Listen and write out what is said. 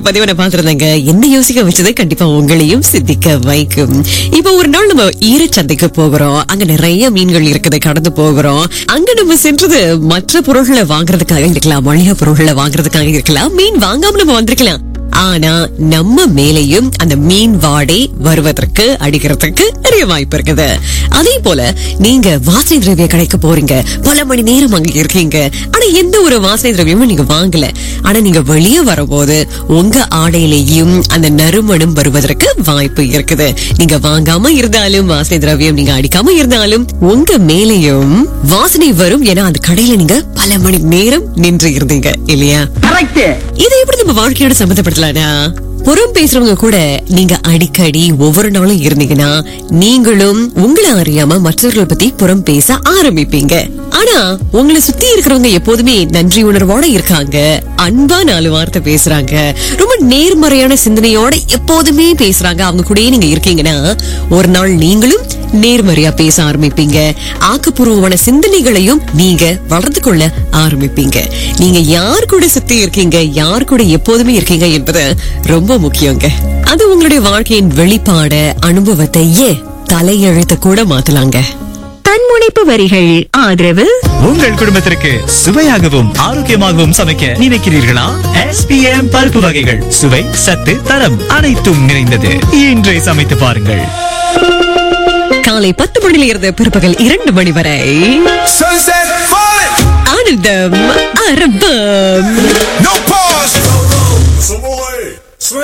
பதிவை நான் பார்த்திருந்தேங்க என்ன யோசிக்க வச்சது கண்டிப்பா உங்களையும் சிந்திக்க வைக்கும் இப்போ ஒரு நாள் நம்ம ஈரச்சந்தைக்கு போகிறோம் அங்க நிறைய மீன்கள் இருக்குது கடந்து போகிறோம் அங்க நம்ம சென்றது மற்ற பொருள்களை வாங்குறதுக்காக இருக்கலாம் மளிகை பொருள்களை வாங்குறதுக்காக இருக்கலாம் மீன் வாங்காம நம்ம வந்திருக்கலாம் ஆனா நம்ம மேலையும் அந்த மீன் வாடை வருவதற்கு அடிக்கிறதுக்கு நிறைய வாய்ப்பு இருக்குது அதே போல நீங்க வாசனை திரவிய கடைக்கு போறீங்க பல மணி நேரம் அங்க இருக்கீங்க ஆனா எந்த ஒரு வாசனை திரவியமும் நீங்க வாங்கல ஆனா நீங்க வெளியே வரும்போது உங்க ஆடையிலேயும் அந்த நறுமணம் வருவதற்கு வாய்ப்பு இருக்குது நீங்க வாங்காம இருந்தாலும் வாசனை திரவியம் நீங்க அடிக்காம இருந்தாலும் உங்க மேலேயும் வாசனை வரும் ஏன்னா அந்த கடையில நீங்க பல மணி நேரம் நின்று இருந்தீங்க இல்லையா கரெக்ட் இதை எப்படி நம்ம வாழ்க்கையோட சம்மந்தப்படுத்தலாம்னா புறம் பேசுறவங்க கூட நீங்க அடிக்கடி ஒவ்வொரு நாளும் இருந்தீங்கன்னா நீங்களும் உங்களை அறியாம மற்றவர்களை பத்தி புறம் பேச ஆரம்பிப்பீங்க ஆனா உங்களை சுத்தி இருக்கிறவங்க எப்போதுமே நன்றி உணர்வோட இருக்காங்க அன்பா நாலு வார்த்தை பேசுறாங்க ரொம்ப நேர்மறையான சிந்தனையோட எப்போதுமே பேசுறாங்க அவங்க கூடயே நீங்க இருக்கீங்கன்னா ஒரு நாள் நீங்களும் நேர்மறையா பேச ஆரம்பிப்பீங்க ஆக்கப்பூர்வமான சிந்தனைகளையும் நீங்க வளர்த்து கொள்ள ஆரம்பிப்பீங்க நீங்க யார் கூட சுத்தி இருக்கீங்க யார் கூட எப்போதுமே இருக்கீங்க என்பது ரொம்ப முக்கியங்க அது உங்களுடைய வாழ்க்கையின் வெளிப்பாட அனுபவத்தை ஏன் தலையெழுத்த கூட மாத்தலாங்க தன்முனைப்பு வரிகள் ஆதரவு உங்கள் குடும்பத்திற்கு சுவையாகவும் ஆரோக்கியமாகவும் சமைக்க நினைக்கிறீர்களா எஸ்பிஎம் பருப்பு வகைகள் சுவை சத்து தரம் அனைத்தும் நிறைந்தது இன்றே சமைத்து பாருங்கள் காலை பத்து மணியில இருந்து பிற்பகல் இரண்டு மணி வரை Sunset falling, ஆனந்தம் அரபம் no pause.